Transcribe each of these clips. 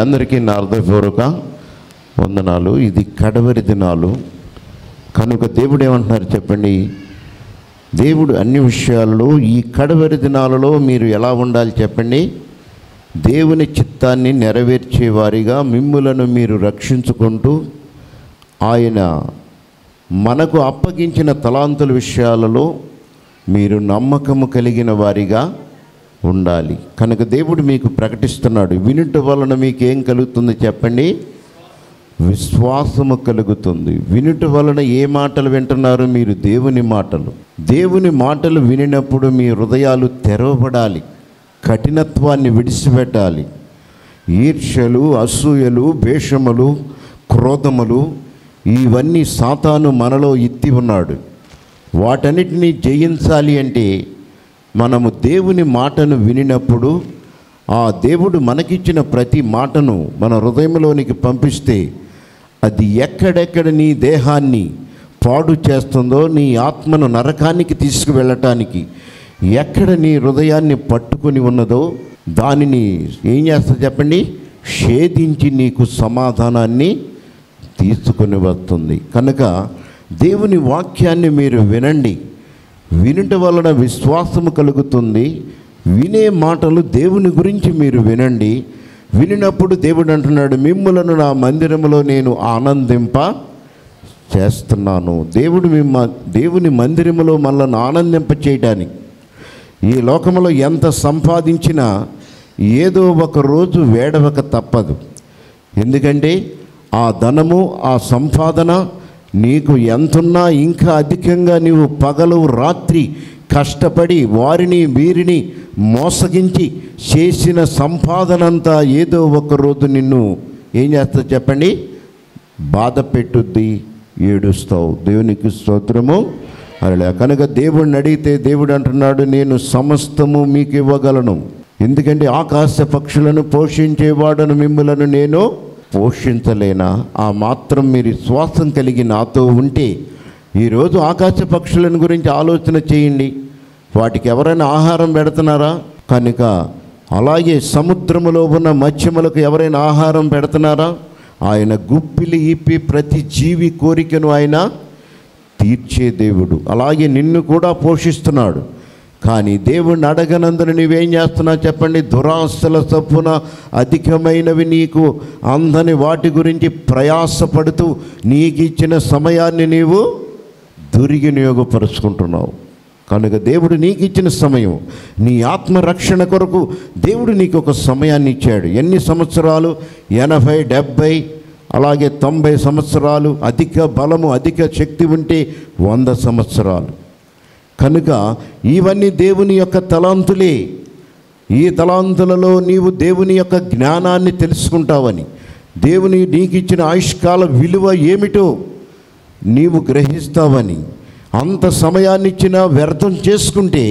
అందరికీ నా అర్థపూర్వక వందనాలు ఇది కడవరి దినాలు కనుక దేవుడు ఏమంటున్నారు చెప్పండి దేవుడు అన్ని విషయాల్లో ఈ కడవరి దినాలలో మీరు ఎలా ఉండాలి చెప్పండి దేవుని చిత్తాన్ని నెరవేర్చే వారిగా మిమ్ములను మీరు రక్షించుకుంటూ ఆయన మనకు అప్పగించిన తలాంతుల విషయాలలో మీరు నమ్మకము కలిగిన వారిగా ఉండాలి కనుక దేవుడు మీకు ప్రకటిస్తున్నాడు వినుట వలన మీకు ఏం కలుగుతుంది చెప్పండి విశ్వాసము కలుగుతుంది వినుట వలన ఏ మాటలు వింటున్నారు మీరు దేవుని మాటలు దేవుని మాటలు వినినప్పుడు మీ హృదయాలు తెరవబడాలి కఠినత్వాన్ని విడిచిపెట్టాలి ఈర్ష్యలు అసూయలు భేషములు క్రోధములు ఇవన్నీ సాతాను మనలో ఎత్తి ఉన్నాడు వాటన్నిటినీ జయించాలి అంటే మనము దేవుని మాటను వినినప్పుడు ఆ దేవుడు మనకిచ్చిన ప్రతి మాటను మన హృదయంలోనికి పంపిస్తే అది ఎక్కడెక్కడ నీ దేహాన్ని పాడు చేస్తుందో నీ ఆత్మను నరకానికి తీసుకువెళ్ళటానికి ఎక్కడ నీ హృదయాన్ని పట్టుకొని ఉన్నదో దానిని ఏం చేస్తా చెప్పండి షేధించి నీకు సమాధానాన్ని తీసుకొని వస్తుంది కనుక దేవుని వాక్యాన్ని మీరు వినండి వినుట వలన విశ్వాసము కలుగుతుంది వినే మాటలు దేవుని గురించి మీరు వినండి వినినప్పుడు దేవుడు అంటున్నాడు మిమ్ములను నా మందిరములో నేను ఆనందింప చేస్తున్నాను దేవుడు మిమ్మ దేవుని మందిరములో మనల్ని ఆనందింప చేయడానికి ఈ లోకంలో ఎంత సంపాదించినా ఏదో ఒక రోజు వేడవక తప్పదు ఎందుకంటే ఆ ధనము ఆ సంపాదన నీకు ఎంతున్నా ఇంకా అధికంగా నీవు పగలు రాత్రి కష్టపడి వారిని వీరిని మోసగించి చేసిన సంపాదన అంతా ఏదో ఒక రోజు నిన్ను ఏం చేస్తా చెప్పండి బాధ పెట్టుద్ది ఏడుస్తావు దేవునికి స్తోత్రము అలా కనుక దేవుడిని అడిగితే దేవుడు అంటున్నాడు నేను సమస్తము మీకు ఇవ్వగలను ఎందుకంటే ఆకాశ పక్షులను పోషించేవాడను మిమ్మలను నేను పోషించలేనా ఆ మాత్రం మీరు శ్వాసం కలిగి నాతో ఉంటే ఈరోజు ఆకాశ పక్షులను గురించి ఆలోచన చేయండి వాటికి ఎవరైనా ఆహారం పెడుతున్నారా కనుక అలాగే సముద్రములో ఉన్న మత్స్యములకు ఎవరైనా ఆహారం పెడుతున్నారా ఆయన గుప్పిలి ఇప్పి ప్రతి జీవి కోరికను ఆయన తీర్చే దేవుడు అలాగే నిన్ను కూడా పోషిస్తున్నాడు కానీ దేవుణ్ణి అడగనందున నీవేం చేస్తున్నావు చెప్పండి దురాస్తుల చప్పున అధికమైనవి నీకు అందని వాటి గురించి ప్రయాసపడుతూ నీకు ఇచ్చిన సమయాన్ని నీవు దుర్వినియోగపరుచుకుంటున్నావు కనుక దేవుడు నీకు ఇచ్చిన సమయం నీ ఆత్మరక్షణ కొరకు దేవుడు నీకు ఒక సమయాన్ని ఇచ్చాడు ఎన్ని సంవత్సరాలు ఎనభై డెబ్భై అలాగే తొంభై సంవత్సరాలు అధిక బలము అధిక శక్తి ఉంటే వంద సంవత్సరాలు కనుక ఇవన్నీ దేవుని యొక్క తలాంతులే ఈ తలాంతులలో నీవు దేవుని యొక్క జ్ఞానాన్ని తెలుసుకుంటావని దేవుని నీకు ఇచ్చిన ఆయుష్కాల విలువ ఏమిటో నీవు గ్రహిస్తావని అంత సమయాన్ని ఇచ్చిన వ్యర్థం చేసుకుంటే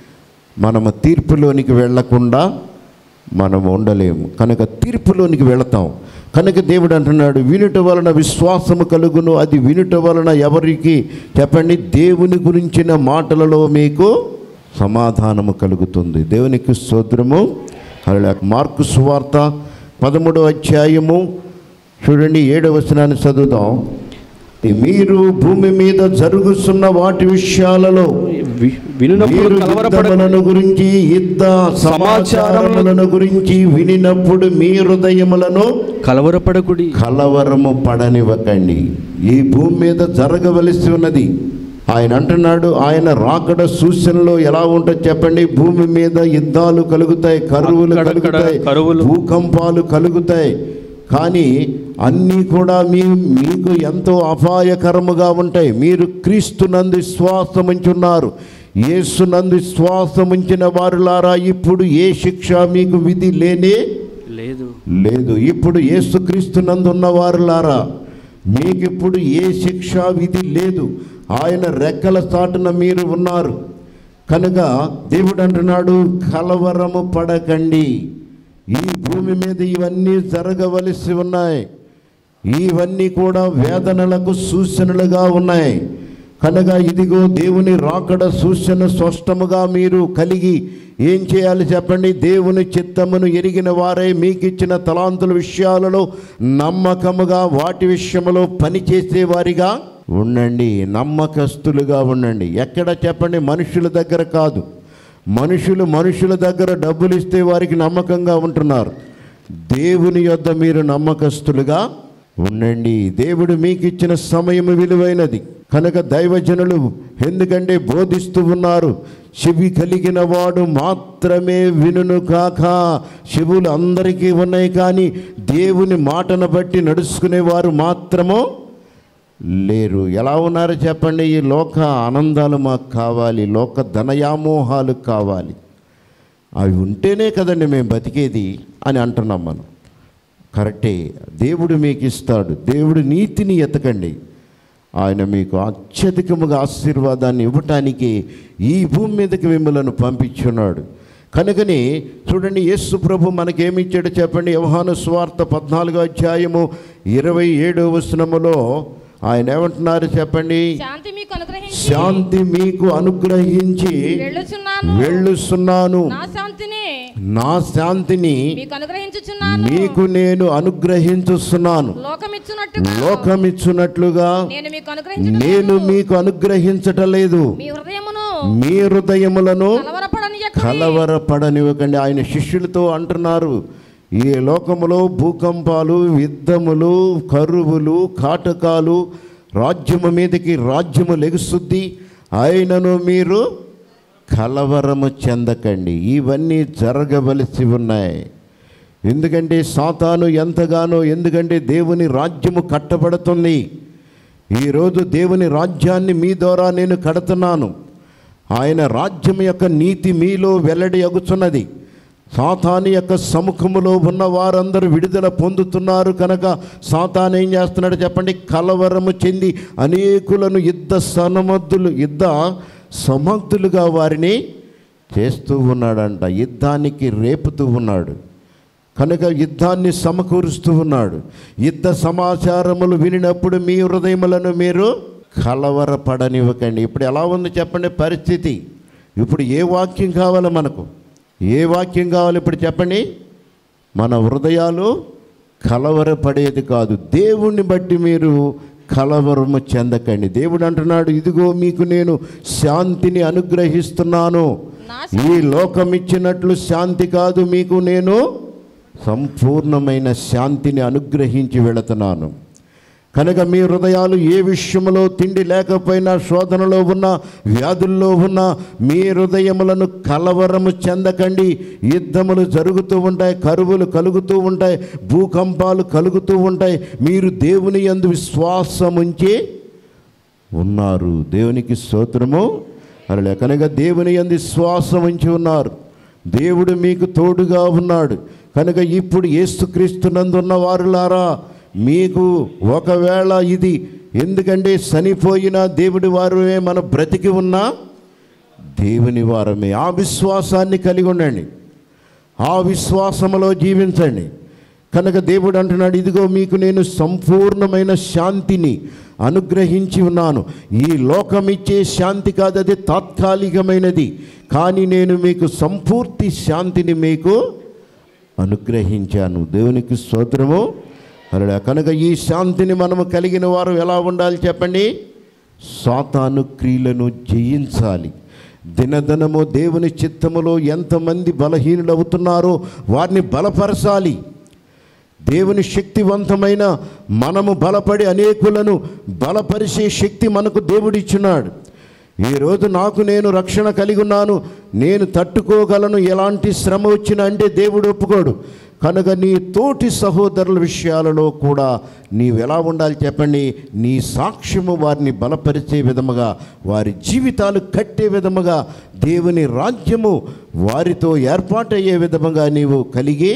మనము తీర్పులోనికి వెళ్ళకుండా మనం ఉండలేము కనుక తీర్పులోనికి వెళతాం కనుక దేవుడు అంటున్నాడు వినుట వలన విశ్వాసము కలుగును అది వినుట వలన ఎవరికి చెప్పండి దేవుని గురించిన మాటలలో మీకు సమాధానము కలుగుతుంది దేవునికి స్తోత్రము అలా మార్కు సువార్త పదమూడవ అధ్యాయము చూడండి ఏడవ వచనాన్ని చదువుదాం మీరు భూమి మీద జరుగుతున్న వాటి విషయాలలో వి- వినునప్పుడు మీరు కలవరపడ యుద్ధములను గురించి యుద్ధ సమాచారములను గురించి వినినప్పుడు మీ హృదయములను కలవరపడకుడి కలవరము పడనివ్వకండి ఈ భూమి మీద జరగవలసి ఉన్నది ఆయన అంటున్నాడు ఆయన రాకడ సూచనలో ఎలా ఉంటుంది చెప్పండి భూమి మీద యుద్ధాలు కలుగుతాయి కరువులు అక్కడక్కడ కలుగుతాయి కరువులు. భూకంపాలు కలుగుతాయి కానీ అన్నీ కూడా మీ మీకు ఎంతో అపాయకరముగా ఉంటాయి మీరు క్రీస్తు నందు విశ్వాసం ఉంచున్నారు యేసు నందు విశ్వాసం ఉంచిన వారులారా ఇప్పుడు ఏ శిక్ష మీకు విధి లేనే లేదు లేదు ఇప్పుడు యేసుక్రీస్తు నందున్న వారులారా మీకు ఇప్పుడు ఏ శిక్ష విధి లేదు ఆయన రెక్కల చాటున మీరు ఉన్నారు కనుక దేవుడు అంటున్నాడు కలవరము పడకండి ఈ భూమి మీద ఇవన్నీ జరగవలసి ఉన్నాయి ఇవన్నీ కూడా వేదనలకు సూచనలుగా ఉన్నాయి కనుక ఇదిగో దేవుని రాకడ సూచన స్పష్టముగా మీరు కలిగి ఏం చేయాలి చెప్పండి దేవుని చిత్తమును ఎరిగిన వారై మీకు ఇచ్చిన తలాంతుల విషయాలలో నమ్మకముగా వాటి విషయంలో పనిచేసే వారిగా ఉండండి నమ్మకస్తులుగా ఉండండి ఎక్కడ చెప్పండి మనుషుల దగ్గర కాదు మనుషులు మనుషుల దగ్గర డబ్బులు ఇస్తే వారికి నమ్మకంగా ఉంటున్నారు దేవుని యొద్ద మీరు నమ్మకస్తులుగా ఉండండి దేవుడు మీకు ఇచ్చిన సమయం విలువైనది కనుక దైవజనులు ఎందుకంటే బోధిస్తూ ఉన్నారు చెవి కలిగిన వాడు మాత్రమే వినును కాక చెవులు అందరికీ ఉన్నాయి కానీ దేవుని మాటను బట్టి నడుచుకునేవారు మాత్రము లేరు ఎలా ఉన్నారు చెప్పండి ఈ లోక ఆనందాలు మాకు కావాలి లోక ధనయామోహాలు కావాలి అవి ఉంటేనే కదండి మేము బతికేది అని అంటున్నాం మనం కరెక్టే దేవుడు మీకు ఇస్తాడు దేవుడు నీతిని ఎతకండి ఆయన మీకు అత్యధికముగా ఆశీర్వాదాన్ని ఇవ్వటానికి ఈ భూమి మీదకి మిమ్మలను పంపించున్నాడు కనుకని చూడండి యేసు ప్రభు మనకేమిచ్చాడో చెప్పండి వ్యవహాను స్వార్థ పద్నాలుగో అధ్యాయము ఇరవై ఏడో వచనములో ఆయన ఏమంటున్నారు చెప్పండి శాంతి మీకు అనుగ్రహించి శాంతి మీకు అనుగ్రహించి వెళ్ళుచున్నాను వెళ్ళుస్తున్నాను నా శాంతిని నా శాంతిని మీకు అనుగ్రహించుచున్నాను మీకు నేను అనుగ్రహించుస్తున్నాను లోకమిచ్చున్నట్టుగా లోకమిచ్చున్నట్లుగా నేను మీకు అనుగ్రహించు నేను మీకు అనుగ్రహించటం లేదు మీ హృదయమును మీ హృదయములను కలవరపడని కలవరపడనివ్వకండి ఆయన శిష్యులతో అంటున్నారు ఈ లోకములో భూకంపాలు యుద్ధములు కరువులు కాటకాలు రాజ్యము మీదకి రాజ్యము లెగుస్తుంది ఆయనను మీరు కలవరము చెందకండి ఇవన్నీ జరగవలసి ఉన్నాయి ఎందుకంటే సాతాను ఎంతగానో ఎందుకంటే దేవుని రాజ్యము కట్టబడుతుంది ఈరోజు దేవుని రాజ్యాన్ని మీ ద్వారా నేను కడుతున్నాను ఆయన రాజ్యం యొక్క నీతి మీలో వెల్లడి అగుచున్నది సాతాను యొక్క సముఖములో ఉన్న వారందరూ విడుదల పొందుతున్నారు కనుక సాతాను ఏం చేస్తున్నాడు చెప్పండి కలవరము చెంది అనేకులను యుద్ధ సనమద్దులు యుద్ధ సమర్థులుగా వారిని చేస్తూ ఉన్నాడంట యుద్ధానికి రేపుతూ ఉన్నాడు కనుక యుద్ధాన్ని సమకూరుస్తూ ఉన్నాడు యుద్ధ సమాచారములు వినినప్పుడు మీ హృదయములను మీరు కలవరపడనివ్వకండి ఇప్పుడు ఎలా ఉంది చెప్పండి పరిస్థితి ఇప్పుడు ఏ వాక్యం కావాలి మనకు ఏ వాక్యం కావాలి ఇప్పుడు చెప్పండి మన హృదయాలు కలవరపడేది కాదు దేవుణ్ణి బట్టి మీరు కలవరము చెందకండి దేవుడు అంటున్నాడు ఇదిగో మీకు నేను శాంతిని అనుగ్రహిస్తున్నాను నా ఈ లోకం ఇచ్చినట్లు శాంతి కాదు మీకు నేను సంపూర్ణమైన శాంతిని అనుగ్రహించి వెళుతున్నాను కనుక మీ హృదయాలు ఏ విషయంలో తిండి లేకపోయినా శోధనలో ఉన్న వ్యాధుల్లో ఉన్న మీ హృదయములను కలవరము చెందకండి యుద్ధములు జరుగుతూ ఉంటాయి కరువులు కలుగుతూ ఉంటాయి భూకంపాలు కలుగుతూ ఉంటాయి మీరు దేవుని యందు విశ్వాసముంచి ఉన్నారు దేవునికి స్తోత్రము అలా కనుక దేవుని యందు విశ్వాసం ఉంచి ఉన్నారు దేవుడు మీకు తోడుగా ఉన్నాడు కనుక ఇప్పుడు యేసుక్రీస్తునందున్న వారులారా మీకు ఒకవేళ ఇది ఎందుకంటే చనిపోయిన దేవుడి వారమే మన బ్రతికి ఉన్నా దేవుని వారమే ఆ విశ్వాసాన్ని కలిగి ఉండండి ఆ విశ్వాసములో జీవించండి కనుక దేవుడు అంటున్నాడు ఇదిగో మీకు నేను సంపూర్ణమైన శాంతిని అనుగ్రహించి ఉన్నాను ఈ లోకం ఇచ్చే శాంతి కాదు అది తాత్కాలికమైనది కానీ నేను మీకు సంపూర్తి శాంతిని మీకు అనుగ్రహించాను దేవునికి స్తోత్రము అలా కనుక ఈ శాంతిని మనము కలిగిన వారు ఎలా ఉండాలి చెప్పండి సాతాను క్రియలను జయించాలి దినదినము దేవుని చిత్తములో ఎంతమంది బలహీనులు అవుతున్నారో వారిని బలపరచాలి దేవుని శక్తివంతమైన మనము బలపడి అనేకులను బలపరిచే శక్తి మనకు దేవుడిచ్చున్నాడు ఈరోజు నాకు నేను రక్షణ కలిగి ఉన్నాను నేను తట్టుకోగలను ఎలాంటి శ్రమ వచ్చినా అంటే దేవుడు ఒప్పుకోడు కనుక నీ తోటి సహోదరుల విషయాలలో కూడా నీవు ఎలా ఉండాలి చెప్పండి నీ సాక్ష్యము వారిని బలపరిచే విధముగా వారి జీవితాలు కట్టే విధముగా దేవుని రాజ్యము వారితో ఏర్పాటయ్యే విధముగా నీవు కలిగి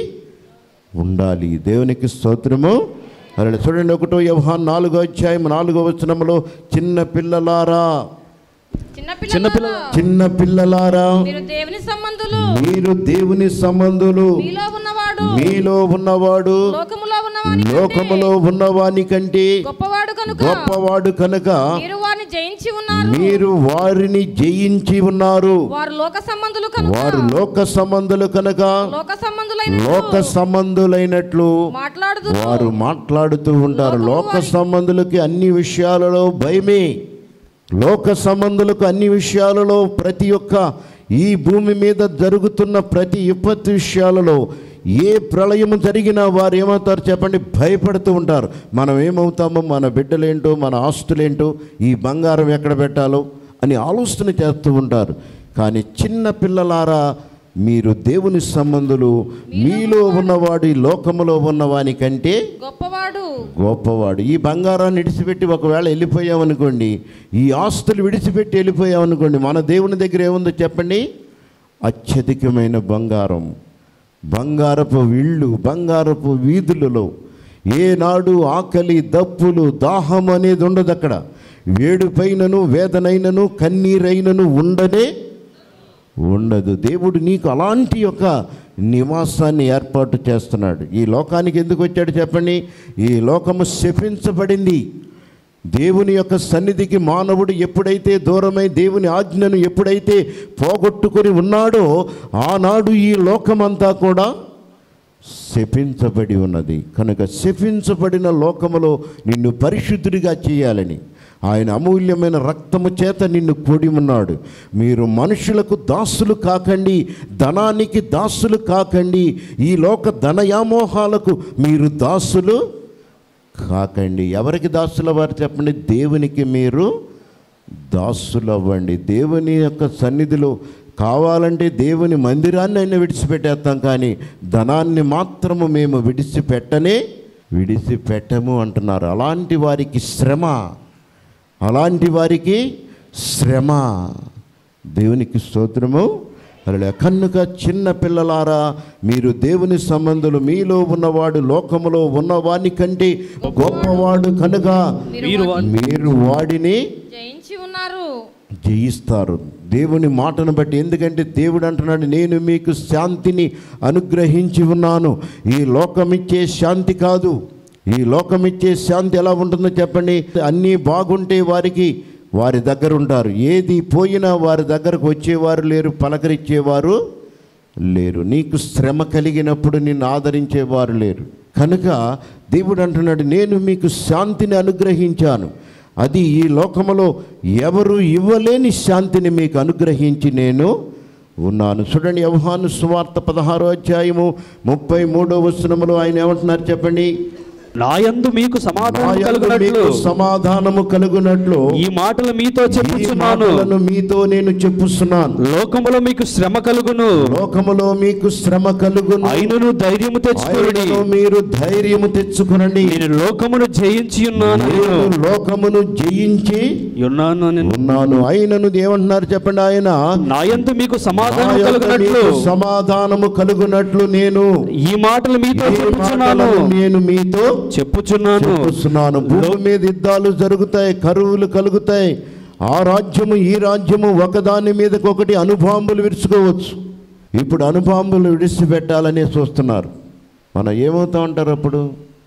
ఉండాలి దేవునికి స్తోత్రము అలా చూడండి ఒకటో వ్యవహాన్ నాలుగో అధ్యాయం నాలుగో వచనములో చిన్న పిల్లలారా చిన్న చిన్నపిల్లల- పిల్లలారా, చిన్న పిల్లలారా మీరు దేవుని సంబంధులు మీరు దేవుని సంబంధులు మీలో ఉన్నవాడు మీలో ఉన్నవాడు లోకములో ఉన్నవాని లోకములో ఉన్నవాని కంటే గొప్పవాడు కనుక గొప్పవాడు కనుక మీరు వారిని వారిని జయించి ఉన్నారు మీరు వారిని జయించి ఉన్నారు వారు లోక సంబంధులు కనుక వారు లోక సంబంధులు కనుక లోక సంబంధులైన లోక సంబంధులైనట్లు మాట్లాడుదు వారు మాట్లాడుతూ ఉంటారు లోక సంబంధులకి అన్ని విషయాలలో భయమే లోక సంబంధులకు అన్ని విషయాలలో ప్రతి ఒక్క ఈ భూమి మీద జరుగుతున్న ప్రతి విపత్తు విషయాలలో ఏ ప్రళయము జరిగినా వారు ఏమవుతారు చెప్పండి భయపడుతూ ఉంటారు మనం ఏమవుతామో మన బిడ్డలేంటో మన ఆస్తులేంటో ఈ బంగారం ఎక్కడ పెట్టాలో అని ఆలోచన చేస్తూ ఉంటారు కానీ చిన్న పిల్లలారా మీరు దేవుని సంబంధులు మీలో ఉన్నవాడు ఈ లోకములో ఉన్నవాని కంటే గొప్పవాడు గొప్పవాడు ఈ బంగారాన్ని విడిచిపెట్టి ఒకవేళ వెళ్ళిపోయామనుకోండి ఈ ఆస్తులు విడిచిపెట్టి వెళ్ళిపోయామనుకోండి మన దేవుని దగ్గర ఏముందో చెప్పండి అత్యధికమైన బంగారం బంగారపు ఇళ్ళు బంగారపు వీధులలో ఏనాడు ఆకలి దప్పులు దాహం అనేది ఉండదు అక్కడ వేడుపైనను వేదనైనను కన్నీరైనను ఉండనే ఉండదు దేవుడు నీకు అలాంటి యొక్క నివాసాన్ని ఏర్పాటు చేస్తున్నాడు ఈ లోకానికి ఎందుకు వచ్చాడు చెప్పండి ఈ లోకము శపించబడింది దేవుని యొక్క సన్నిధికి మానవుడు ఎప్పుడైతే దూరమై దేవుని ఆజ్ఞను ఎప్పుడైతే పోగొట్టుకొని ఉన్నాడో ఆనాడు ఈ లోకమంతా కూడా శపించబడి ఉన్నది కనుక శపించబడిన లోకములో నిన్ను పరిశుద్ధుడిగా చేయాలని ఆయన అమూల్యమైన రక్తము చేత నిన్ను కూడి ఉన్నాడు మీరు మనుషులకు దాసులు కాకండి ధనానికి దాసులు కాకండి ఈ లోక ధనయామోహాలకు మీరు దాసులు కాకండి ఎవరికి దాసులు వారు చెప్పండి దేవునికి మీరు దాసులవ్వండి దేవుని యొక్క సన్నిధిలో కావాలంటే దేవుని మందిరాన్ని అయినా విడిచిపెట్టేస్తాం కానీ ధనాన్ని మాత్రము మేము విడిచిపెట్టనే విడిచిపెట్టము అంటున్నారు అలాంటి వారికి శ్రమ అలాంటి వారికి శ్రమ దేవునికి స్తోత్రము అలా కనుక చిన్న పిల్లలారా మీరు దేవుని సంబంధులు మీలో ఉన్నవాడు లోకములో ఉన్నవాని కంటే గొప్పవాడు కనుక మీరు వా- మీరు వాడిని జయించి ఉన్నారు జయిస్తారు దేవుని మాటను బట్టి ఎందుకంటే దేవుడు అంటున్నాడు నేను మీకు శాంతిని అనుగ్రహించి ఉన్నాను ఈ లోకమిచ్చే శాంతి కాదు ఈ లోకమిచ్చే శాంతి ఎలా ఉంటుందో చెప్పండి అన్నీ బాగుంటే వారికి వారి దగ్గర ఉంటారు ఏది పోయినా వారి దగ్గరకు వచ్చేవారు లేరు పలకరించేవారు లేరు నీకు శ్రమ కలిగినప్పుడు నిన్ను ఆదరించేవారు లేరు కనుక దేవుడు అంటున్నాడు నేను మీకు శాంతిని అనుగ్రహించాను అది ఈ లోకములో ఎవరు ఇవ్వలేని శాంతిని మీకు అనుగ్రహించి నేను ఉన్నాను చూడండి యవహాను సువార్త పదహారో అధ్యాయము ముప్పై మూడో వచనములో ఆయన ఏమంటున్నారు చెప్పండి నాయందు మీకు సమాధానం నా యందు కలుగునట్లు మీకు సమాధానము కలుగునట్లు ఈ మాటలు మీతో ఈ చెప్పుచున్నాను మాటలను మీతో నేను చెప్పుస్తున్నాను లోకములో మీకు శ్రమ కలుగును లోకములో మీకు శ్రమ కలుగును అయినను ధైర్యము తెచ్చుకోండి ఆయనను మీరు ధైర్యము తెచ్చుకునండి నేను లోకమును జయించి ఉన్నాను నేను లోకమును జయించి ఉన్నాను నేను ఉన్నాను ఆయనను ఏమంటున్నారు చెప్పండి ఆయన నాయందు మీకు నా సమాధానం యొద్ద కలుగునట్లు మీకు సమాధానము కలుగునట్లు నేను ఈ మాటలు మీతో ఈ చెప్పుచున్నాను మాటలను నేను మీతో చెప్పుచున్నాను చెప్పుస్తున్నాను భూమి మీద యుద్ధాలు జరుగుతాయి కరువులు కలుగుతాయి ఆ రాజ్యము ఈ రాజ్యము ఒకదాని మీదకి ఒకటి అనుబాంబులు విరుచుకోవచ్చు ఇప్పుడు అనుబాంబులు విడిచిపెట్టాలని చూస్తున్నారు మనం ఏమవుతాం అంటారు అప్పుడు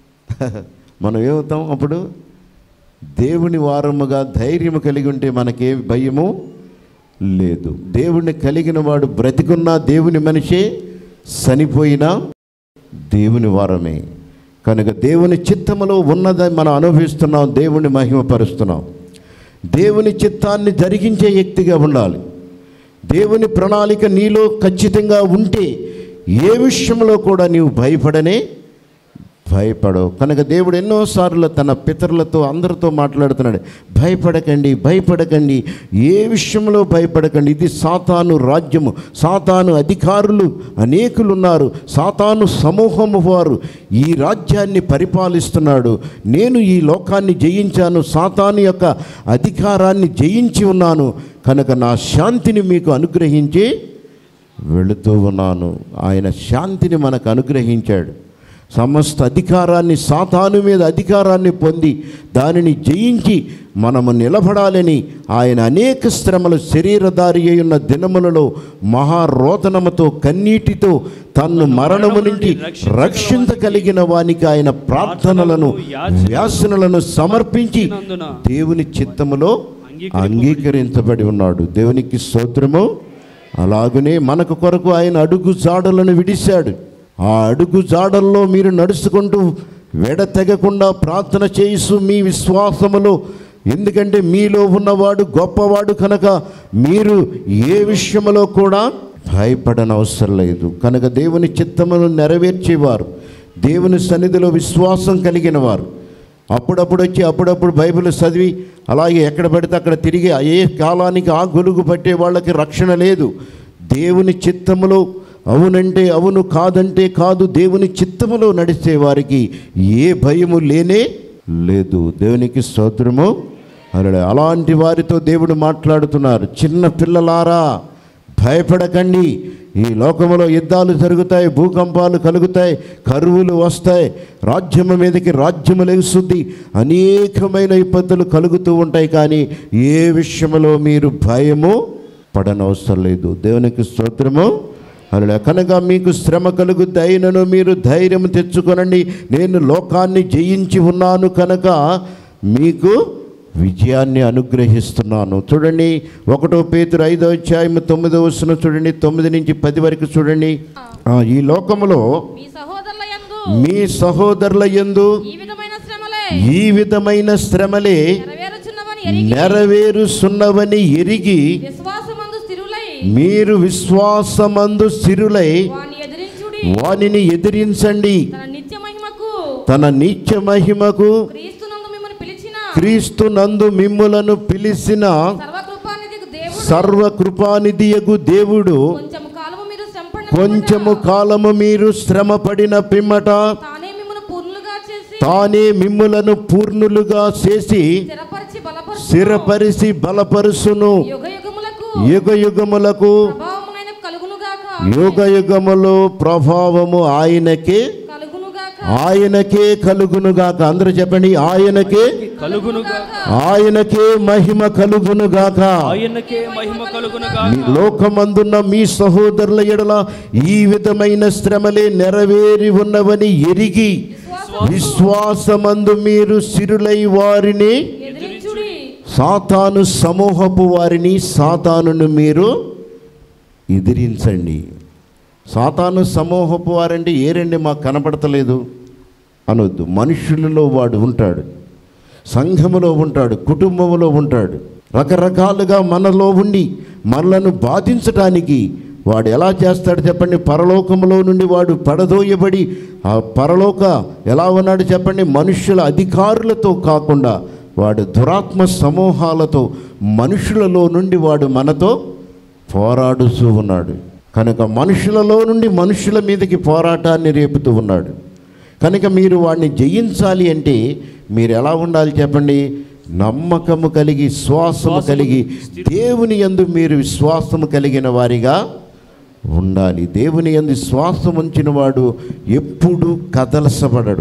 మనం ఏమవుతాం అప్పుడు దేవుని వారముగా ధైర్యము కలిగి ఉంటే మనకే భయము లేదు దేవుణ్ణి కలిగిన వాడు బ్రతికున్నా దేవుని మనిషే చనిపోయినా దేవుని వారమే కనుక దేవుని చిత్తములో ఉన్నదని మనం అనుభవిస్తున్నాం దేవుని మహిమపరుస్తున్నాం దేవుని చిత్తాన్ని జరిగించే వ్యక్తిగా ఉండాలి దేవుని ప్రణాళిక నీలో ఖచ్చితంగా ఉంటే ఏ విషయంలో కూడా నీవు భయపడనే భయపడవు కనుక దేవుడు ఎన్నోసార్లు తన పితరులతో అందరితో మాట్లాడుతున్నాడు భయపడకండి భయపడకండి ఏ విషయంలో భయపడకండి ఇది సాతాను రాజ్యము సాతాను అధికారులు అనేకులు ఉన్నారు సాతాను సమూహము వారు ఈ రాజ్యాన్ని పరిపాలిస్తున్నాడు నేను ఈ లోకాన్ని జయించాను సాతాను యొక్క అధికారాన్ని జయించి ఉన్నాను కనుక నా శాంతిని మీకు అనుగ్రహించి వెళుతూ ఉన్నాను ఆయన శాంతిని మనకు అనుగ్రహించాడు సమస్త అధికారాన్ని సాతాను మీద అధికారాన్ని పొంది దానిని జయించి మనము నిలబడాలని ఆయన అనేక శ్రమలు శరీరధారి అయి ఉన్న దినములలో మహారోదనముతో కన్నీటితో తన్ను మరణము నుంచి రక్షించగలిగిన వానికి ఆయన ప్రార్థనలను వ్యాసనలను సమర్పించి దేవుని చిత్తములో అంగీకరించబడి ఉన్నాడు దేవునికి స్తోత్రము అలాగనే మనకు కొరకు ఆయన అడుగు జాడలను విడిశాడు ఆ అడుగు జాడల్లో మీరు నడుచుకుంటూ వెడతెగకుండా ప్రార్థన చేయిస్తూ మీ విశ్వాసములో ఎందుకంటే మీలో ఉన్నవాడు గొప్పవాడు కనుక మీరు ఏ విషయంలో కూడా భయపడనవసరం లేదు కనుక దేవుని చిత్తమును నెరవేర్చేవారు దేవుని సన్నిధిలో విశ్వాసం కలిగిన వారు అప్పుడప్పుడు వచ్చి అప్పుడప్పుడు బైబిల్ చదివి అలాగే ఎక్కడ పడితే అక్కడ తిరిగి ఏ కాలానికి ఆ గొలుగు పట్టే వాళ్ళకి రక్షణ లేదు దేవుని చిత్తములో అవునంటే అవును కాదంటే కాదు దేవుని చిత్తములో నడిచే వారికి ఏ భయము లేనే లేదు దేవునికి స్తోత్రము అలా అలాంటి వారితో దేవుడు మాట్లాడుతున్నారు చిన్న పిల్లలారా భయపడకండి ఈ లోకములో యుద్ధాలు జరుగుతాయి భూకంపాలు కలుగుతాయి కరువులు వస్తాయి రాజ్యము మీదకి రాజ్యము లెగుస్తుంది అనేకమైన ఇబ్బందులు కలుగుతూ ఉంటాయి కానీ ఏ విషయంలో మీరు భయము పడనవసరం లేదు దేవునికి స్తోత్రము అలా కనుక మీకు శ్రమ కలుగుద్ది అయినను మీరు ధైర్యం తెచ్చుకొనండి నేను లోకాన్ని జయించి ఉన్నాను కనుక మీకు విజయాన్ని అనుగ్రహిస్తున్నాను చూడండి ఒకటో పేతురు ఐదో అధ్యాయం తొమ్మిదో వస్తున్న చూడండి తొమ్మిది నుంచి పది వరకు చూడండి ఆ, ఈ లోకములో మీ సహోదరుల యందు మీ సహోదరుల యందు ఈ విధమైన శ్రమలే ఈ విధమైన శ్రమలే నెరవేరుచున్నవని ఎరిగి నెరవేరుసున్నవని ఎరిగి విశ్వాసమందు స్థిరులై మీరు విశ్వాసమందు స్థిరులై వాని ఎదిరించుడి వానిని ఎదిరించండి తన నిత్య మహిమకు తన నిత్య మహిమకు క్రీస్తునందు మిమ్మల్ని పిలిచిన క్రీస్తు నందు మిమ్ములను పిలిచిన సర్వకృపానిధికి దేవుడు సర్వకృపానిధియగు దేవుడు కొంచెము కాలము మీరు శ్రమపడిన కొంచెము పిమ్మట కాలము మీరు శ్రమ పడిన పిమ్మట తానే మిమ్మల్ని పూర్ణులుగా చేసి తానే మిమ్ములను పూర్ణులుగా చేసి స్థిరపరిచి బలపరుచు స్థిరపరిచి బలపరుసును యుగ యుగములకు యుగ యుగములకు ప్రభావమునైన కలుగునుగాక యుగ యుగములు ప్రభావము ఆయనకే కలుగునుగాక ఆయనకే కలుగునుగాక అందరూ చెప్పండి ఆయనకే కలుగునుగా ఆయనకే మహిమ కలుగునుగాక ఆయనకే మహిమ కలుగునుగా మీ లోకమందున్న మీ సహోదరుల ఎడల ఈ విధమైన శ్రమలే నెరవేరి ఉన్నవని ఎరిగి విశ్వాసమందు మీరు సిరులై వారిని ఎదిరించుడి సాతాను సమూహపు వారిని సాతానును మీరు ఎదిరించండి సాతాను సమూహపు వారంటే ఏరండి మాకు కనపడతలేదు అనొద్దు మనుషులలో వాడు ఉంటాడు సంఘములో ఉంటాడు కుటుంబంలో ఉంటాడు రకరకాలుగా మనలో ఉండి మనలను బాధించటానికి వాడు ఎలా చేస్తాడు చెప్పండి పరలోకములో నుండి వాడు పడదోయబడి ఆ పరలోక ఎలా ఉన్నాడు చెప్పండి మనుషుల అధికారులతో కాకుండా వాడు దురాత్మ సమూహాలతో మనుషులలో నుండి వాడు మనతో పోరాడుతూ ఉన్నాడు కనుక మనుషులలో నుండి మనుషుల మీదకి పోరాటాన్ని రేపుతూ ఉన్నాడు కనుక మీరు వాడిని జయించాలి అంటే మీరు ఎలా ఉండాలి చెప్పండి నమ్మకము కలిగి విశ్వాసము కలిగి దేవుని యందు మీరు విశ్వాసము కలిగిన వారిగా ఉండాలి దేవుని యందు విశ్వాసం ఉంచిన వాడు ఎప్పుడు కదలసబడడు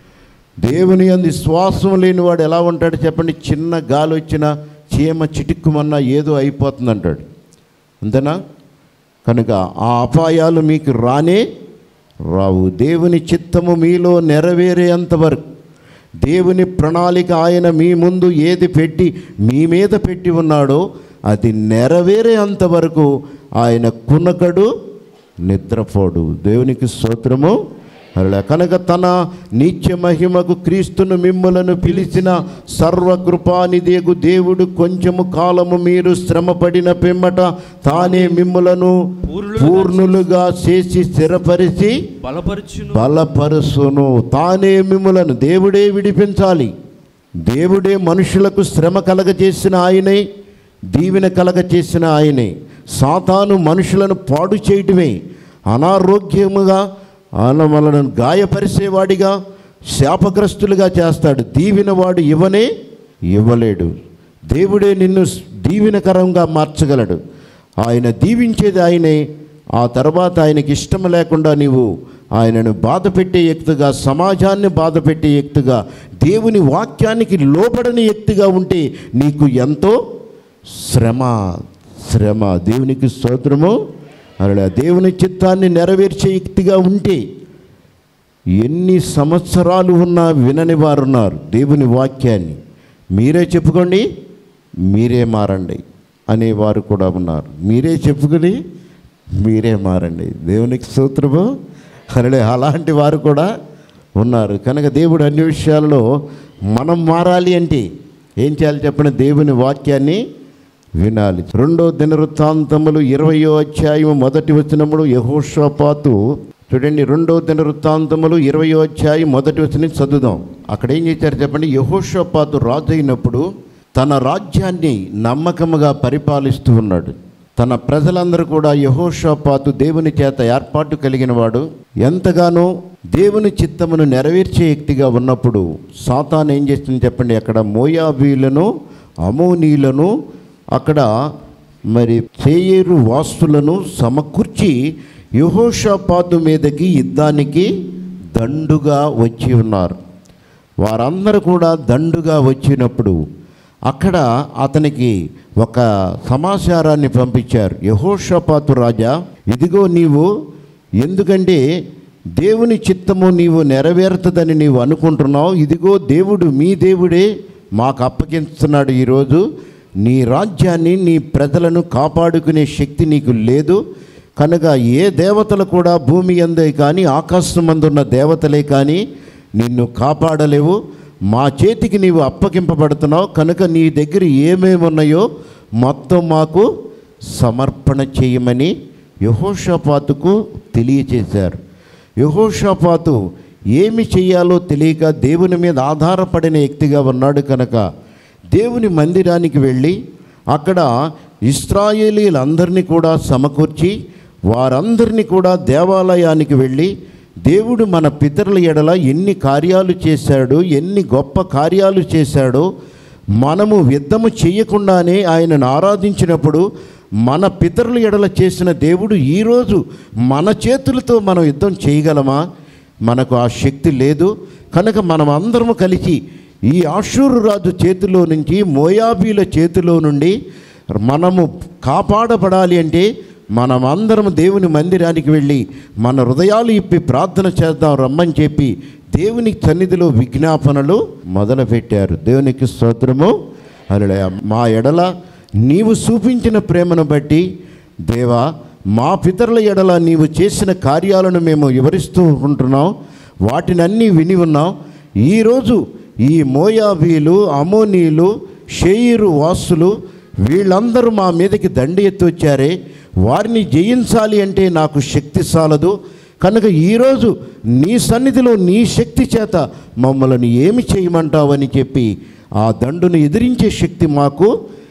దేవుని యందు విశ్వాసం లేనివాడు ఎలా ఉంటాడు చెప్పండి చిన్న గాలి వచ్చినా చీమ చిటుక్కుమన్నా ఏదో అయిపోతుంది అంటాడు అంతేనా కనుక ఆ అపాయాలు మీకు రానే రావు దేవుని చిత్తము మీలో నెరవేరేంత వరకు దేవుని ప్రణాళిక ఆయన మీ ముందు ఏది పెట్టి మీ మీద పెట్టి ఉన్నాడో అది నెరవేరేంత వరకు ఆయన కునకడు నిద్రపోడు దేవునికి స్తోత్రము అలా కనుక తన నిత్య మహిమకు క్రీస్తును మిమ్ములను పిలిచిన సర్వకృపానిదేగు దేవుడు కొంచెము కాలము మీరు శ్రమపడిన పిమ్మట తానే మిమ్ములను పూర్ణులుగా చేసి స్థిరపరిచి బలపరచును బలపరుసును తానే మిమ్ములను దేవుడే విడిపించాలి దేవుడే మనుషులకు శ్రమ కలగజేసిన ఆయనే దీవెన కలగజేసిన ఆయనే సాతాను మనుషులను పాడు చేయటమే అనారోగ్యముగా ఆయన మనలను గాయపరిచేవాడిగా శాపగ్రస్తులుగా చేస్తాడు దీవినవాడు ఇవ్వనే ఇవ్వలేడు దేవుడే నిన్ను దీవెనకరంగా మార్చగలడు ఆయన దీవించేది ఆయనే ఆ తర్వాత ఆయనకి ఇష్టం లేకుండా నీవు ఆయనను బాధ పెట్టే వ్యక్తిగా సమాజాన్ని బాధ పెట్టే వ్యక్తిగా దేవుని వాక్యానికి లోబడని వ్యక్తిగా ఉంటే నీకు ఎంతో శ్రమ శ్రమ దేవునికి స్తోత్రము అలా దేవుని చిత్తాన్ని నెరవేర్చే వ్యక్తిగా ఉంటే ఎన్ని సంవత్సరాలు ఉన్నా వినని వారు ఉన్నారు దేవుని వాక్యాన్ని మీరే చెప్పుకోండి మీరే మారండి అనేవారు కూడా ఉన్నారు మీరే చెప్పుకుని మీరే మారండి దేవునికి సూత్రము అరే అలాంటి వారు కూడా ఉన్నారు కనుక దేవుడు అన్ని విషయాల్లో మనం మారాలి అంటే ఏం చేయాలి చెప్పండి దేవుని వాక్యాన్ని వినాలి రెండో దినవృత్తాంతములు ఇరవయో అధ్యాయం మొదటి వచ్చినప్పుడు యహోషపాతు చూడండి రెండో దినవృత్తాంతములు ఇరవయో అధ్యాయం మొదటి వచ్చిన చదువుదాం అక్కడ ఏం చేశారు చెప్పండి యహోషపాతు రాజు అయినప్పుడు తన రాజ్యాన్ని నమ్మకముగా పరిపాలిస్తూ ఉన్నాడు తన ప్రజలందరూ కూడా యహోషపాతు దేవుని చేత ఏర్పాటు కలిగిన వాడు ఎంతగానో దేవుని చిత్తమును నెరవేర్చే వ్యక్తిగా ఉన్నప్పుడు సాతాన్ ఏం చేస్తుంది చెప్పండి అక్కడ మోయాబీలను అమోనీలను అక్కడ మరి చేయేరు వాస్తులను సమకూర్చి యహోషపాతు మీదకి యుద్ధానికి దండుగా వచ్చి ఉన్నారు వారందరూ కూడా దండుగా వచ్చినప్పుడు అక్కడ అతనికి ఒక సమాచారాన్ని పంపించారు యహోషపాతు రాజా ఇదిగో నీవు ఎందుకంటే దేవుని చిత్తము నీవు నెరవేరుతుందని నీవు అనుకుంటున్నావు ఇదిగో దేవుడు మీ దేవుడే మాకు అప్పగిస్తున్నాడు ఈరోజు నీ రాజ్యాన్ని నీ ప్రజలను కాపాడుకునే శక్తి నీకు లేదు కనుక ఏ దేవతలు కూడా భూమి అందే కానీ ఆకాశమందున్న దేవతలే కానీ నిన్ను కాపాడలేవు మా చేతికి నీవు అప్పగింపబడుతున్నావు కనుక నీ దగ్గర ఏమేమి ఉన్నాయో మొత్తం మాకు సమర్పణ చేయమని యహోషపాతుకు తెలియచేశారు యహోషపాతు ఏమి చేయాలో తెలియక దేవుని మీద ఆధారపడిన వ్యక్తిగా ఉన్నాడు కనుక దేవుని మందిరానికి వెళ్ళి అక్కడ ఇస్రాయేలీలందరినీ కూడా సమకూర్చి వారందరినీ కూడా దేవాలయానికి వెళ్ళి దేవుడు మన పితరుల ఎడల ఎన్ని కార్యాలు చేశాడు ఎన్ని గొప్ప కార్యాలు చేశాడో మనము యుద్ధము చేయకుండానే ఆయనను ఆరాధించినప్పుడు మన పితరుల ఎడల చేసిన దేవుడు ఈరోజు మన చేతులతో మనం యుద్ధం చేయగలమా మనకు ఆ శక్తి లేదు కనుక మనం అందరము కలిసి ఈ ఆషూరు రాజు చేతిలో నుంచి మోయాబీల చేతిలో నుండి మనము కాపాడబడాలి అంటే మనం అందరం దేవుని మందిరానికి వెళ్ళి మన హృదయాలు ఇప్పి ప్రార్థన చేద్దాం రమ్మని చెప్పి దేవుని సన్నిధిలో విజ్ఞాపనలు మొదలుపెట్టారు దేవునికి స్తోత్రము హల్లెలూయా మా ఎడల నీవు చూపించిన ప్రేమను బట్టి దేవా మా పితరుల ఎడల నీవు చేసిన కార్యాలను మేము వివరిస్తూ ఉంటున్నాం వాటినన్నీ విని ఉన్నాం ఈరోజు ఈ మోయాబీలు అమోనీలు షేయిరు వాసులు వీళ్ళందరూ మా మీదకి దండి ఎత్తి వచ్చారే వారిని జయించాలి అంటే నాకు శక్తి సాలదు కనుక ఈరోజు నీ సన్నిధిలో నీ శక్తి చేత మమ్మల్ని ఏమి చేయమంటావని చెప్పి ఆ దండును ఎదిరించే శక్తి మాకు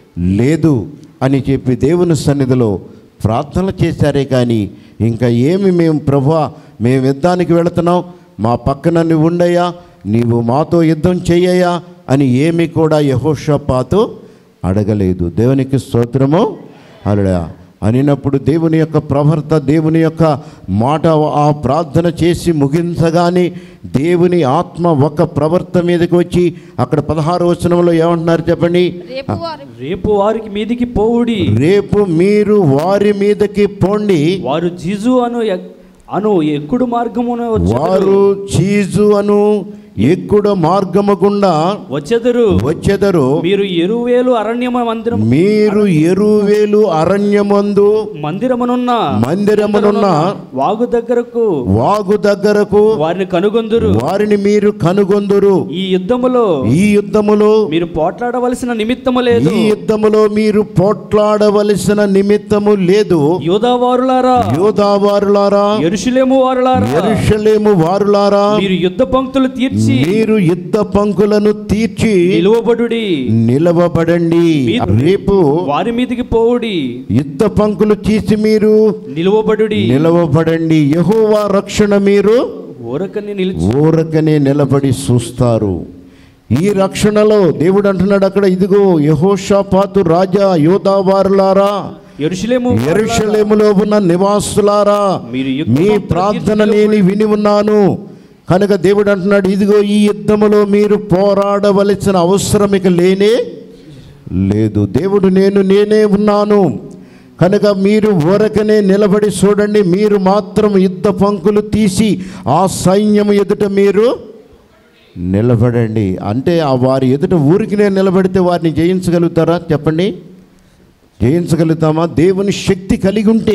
లేదు అని చెప్పి దేవుని సన్నిధిలో ప్రార్థనలు చేశారే కానీ ఇంకా ఏమి మేము ప్రభా మేము యుద్ధానికి వెళుతున్నాం మా పక్కన నువ్వు ఉండయా నీవు మాతో యుద్ధం చెయ్యయా అని ఏమి కూడా యహోషపాతు అడగలేదు దేవునికి స్తోత్రము అలా అనినప్పుడు దేవుని యొక్క ప్రవర్త దేవుని యొక్క మాట ఆ ప్రార్థన చేసి ముగించగానే దేవుని ఆత్మ ఒక ప్రవర్త మీదకి వచ్చి అక్కడ పదహారు వచనంలో ఏమంటున్నారు చెప్పండి రేపు వారి రేపు వారికి మీదికి పోవుడి రేపు మీరు వారి మీదకి పోండి వారు జిజు అను ఎక్- అను ఎక్కుడు మార్గమున వారు చీజు అను ఎక్కుడ మార్గము గుండా వచ్చెదరు వచ్చెదరు మీరు ఎరువేలు అరణ్యమ మందిరం మీరు ఎరువేలు అరణ్యమందు మందిరమునున్న మందిరమునున్న వాగు దగ్గరకు వాగు దగ్గరకు వారిని కనుగొందురు వారిని మీరు కనుగొందురు ఈ యుద్ధములో ఈ యుద్ధములో మీరు పోట్లాడవలసిన నిమిత్తము లేదు ఈ యుద్ధములో మీరు పోట్లాడవలసిన నిమిత్తము లేదు యోధావారులారా యోధావారులారా ఎరుషులేము వారులారా ఎరుషలేము వారులారా మీరు యుద్ధ పంక్తులు తీర్చి మీరు యుద్ధ పంకులను తీర్చి నిలువబడుడి నిలవబడండి మీరు- రేపు వారి మీదికి పోవుడి యుద్ధ పంకులు తీసి మీరు నిలువబడుడి నిలవబడండి యహోవా రక్షణ మీరు ఊరకని నిలిచి ఊరకనే నిలబడి చూస్తారు ఈ రక్షణలో దేవుడు అంటున్నాడు అక్కడ ఇదిగో యహోషాపాతు రాజా యోధావారులారా ఎరుషులేము ఎరుషలేములో ఉన్న నివాసులారా మీరు యుద్ధ మీ పంక్తులు ప్రార్థన తీర్చి నేను విని ఉన్నాను కనుక దేవుడు అంటున్నాడు ఇదిగో ఈ యుద్ధములో మీరు పోరాడవలసిన అవసరం ఇక లేనే లేదు దేవుడు నేను నేనే ఉన్నాను కనుక మీరు ఊరకనే నిలబడి చూడండి మీరు మాత్రం యుద్ధ పంకులు తీసి ఆ సైన్యము ఎదుట మీరు నిలబడండి అంటే ఆ వారి ఎదుట ఊరికినే నిలబడితే వారిని జయించగలుగుతారా చెప్పండి జయించగలుగుతామా దేవుని శక్తి కలిగి ఉంటే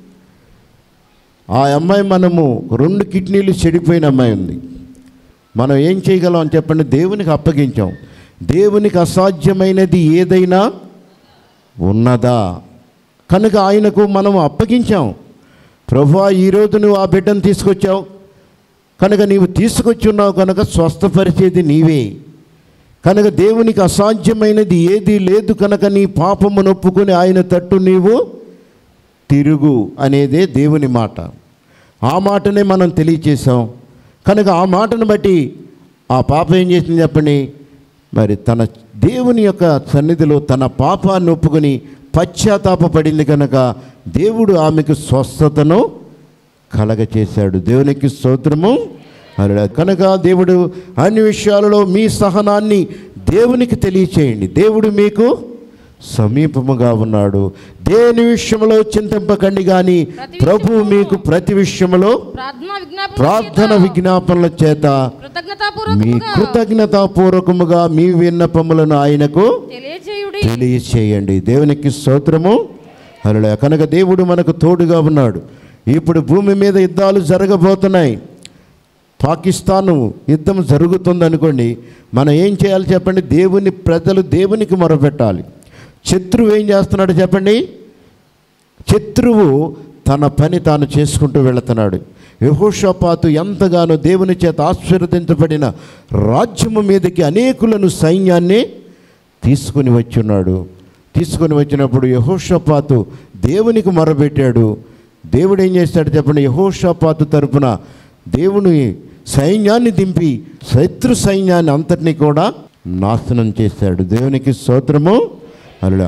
ఆ అమ్మాయి మనము రెండు కిడ్నీలు చెడిపోయిన అమ్మాయి ఉంది మనం ఏం చేయగలం అని చెప్పండి దేవునికి అప్పగించాం దేవునికి అసాధ్యమైనది ఏదైనా ఉన్నదా కనుక ఆయనకు మనం అప్పగించాం ప్రభువా ఈరోజు నువ్వు ఆ బిడ్డను తీసుకొచ్చావు కనుక నీవు తీసుకొచ్చున్నావు కనుక స్వస్థపరిచేది నీవే కనుక దేవునికి అసాధ్యమైనది ఏది లేదు కనుక నీ పాపము నొప్పుకొని ఆయన తట్టు నీవు తిరుగు అనేదే దేవుని మాట ఆ మాటనే మనం తెలియచేసాం కనుక ఆ మాటను బట్టి ఆ పాప ఏం చేసింది చెప్పండి మరి తన దేవుని యొక్క సన్నిధిలో తన పాపాన్ని ఒప్పుకొని పశ్చాత్తాపపడింది కనుక దేవుడు ఆమెకు స్వస్థతను కలగచేశాడు దేవునికి స్తోత్రము హల్లెలూయా. కనుక దేవుడు అన్ని విషయాలలో మీ సహనాన్ని దేవునికి తెలియచేయండి దేవుడు మీకు సమీపముగా ఉన్నాడు దేని విషయంలో చింతింపకండి కానీ ప్రభు మీకు ప్రతి విషయంలో ప్రార్థన విజ్ఞాపన ప్రార్థన విజ్ఞాపనల చేత మీ కృతజ్ఞతాపూర్వకంగా కృతజ్ఞతాపూర్వకముగా మీ విన్నపములను ఆయనకు తెలియజేయుడి తెలియచేయండి దేవునికి స్తోత్రము హలో కనుక దేవుడు మనకు తోడుగా ఉన్నాడు ఇప్పుడు భూమి మీద యుద్ధాలు జరగబోతున్నాయి పాకిస్తాను యుద్ధం జరుగుతుంది అనుకోండి మనం ఏం చేయాలి చెప్పండి దేవుని ప్రజలు దేవునికి మొరపెట్టాలి శత్రువు ఏం చేస్తున్నాడు చెప్పండి శత్రువు తన పని తాను చేసుకుంటూ వెళుతున్నాడు యహోషపాతు ఎంతగానో దేవుని చేత ఆశీర్వదించబడిన రాజ్యము మీదకి అనేకులను సైన్యాన్ని తీసుకుని వచ్చున్నాడు తీసుకొని వచ్చినప్పుడు యహోషపాతు దేవునికి మొరబెట్టాడు దేవుడు ఏం చేస్తాడు చెప్పండి యహోషపాతు తరపున దేవుని సైన్యాన్ని దింపి శత్రు సైన్యాన్ని అంతటినీ కూడా నాశనం చేశాడు దేవునికి స్తోత్రము అలా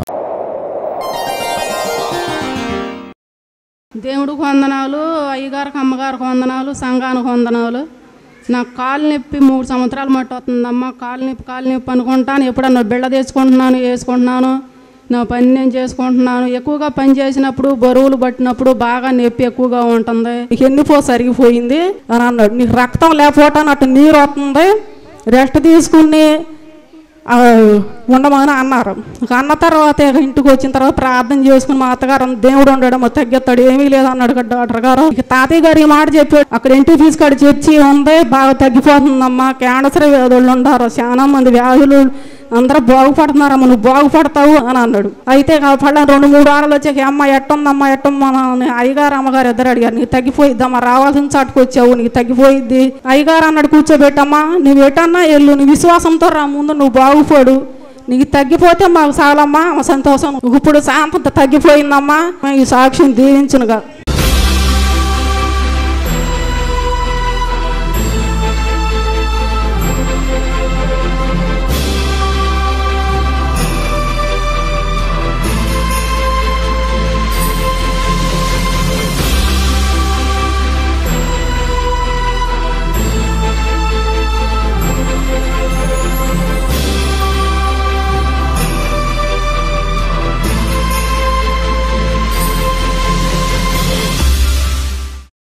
దేవుడికి వందనాలు అయ్యగారికి అమ్మగారికి వందనాలు సంఘానికి వందనాలు నాకు కాలు నొప్పి మూడు సంవత్సరాలు మట్టి వస్తుందమ్మా కాలు నొప్పి కాలు నొప్పి అనుకుంటాను ఎప్పుడన్నా బిళ్ళ తెచ్చుకుంటున్నాను వేసుకుంటున్నాను నా పని నేను చేసుకుంటున్నాను ఎక్కువగా పని చేసినప్పుడు బరువులు పట్టినప్పుడు బాగా నొప్పి ఎక్కువగా ఉంటుంది నీకు ఎన్నిపో సరిగిపోయింది అని అన్నాడు నీకు రక్తం లేకపోవటానికి అటు నీరు వస్తుంది రెస్ట్ తీసుకుని ఆ, ఉండమని అన్నారు ఇక అన్న తర్వాత ఇక ఇంటికి వచ్చిన తర్వాత ప్రార్థన చేసుకుని మా అత్తగారు అన్న, దేవుడు ఉండడం తగ్గెత్తాడు ఏమీ లేదు అన్నాడు కదా డాక్టర్ గారు ఇక తాతయ్య గారు ఈ మాట చెప్పాడు అక్కడ ఇంటి ఫీజు కాడ చర్చి ఉంది బాగా తగ్గిపోతుందమ్మా క్యాన్సర్ వ్యాధులు ఉండారు చాలా మంది వ్యాధులు అందరూ బాగుపడుతున్నారమ్మ నువ్వు బాగుపడతావు అని అన్నాడు అయితే పళ్ళ రెండు మూడు వారాలు వచ్చాక అమ్మ ఎట్టుందమ్మా ఎట్టమ్మా అని అయ్యగారు అమ్మగారు ఇద్దరు అడిగారు నీకు తగ్గిపోయిద్దమ్మా రావాల్సిన చాటుకు వచ్చావు నీకు తగ్గిపోయిద్ది అయ్యగారు అన్నాడు కూర్చోబెట్టమ్మా నువ్వు ఎటన్నా ఎల్లు నీ విశ్వాసంతో రా ముందు నువ్వు బాగుపడు నీకు తగ్గిపోతే మాకు చాలమ్మా ఆమె సంతోషం ఇప్పుడు శాంతంత తగ్గిపోయిందమ్మా ఈ సాక్ష్యం దీవించునుగా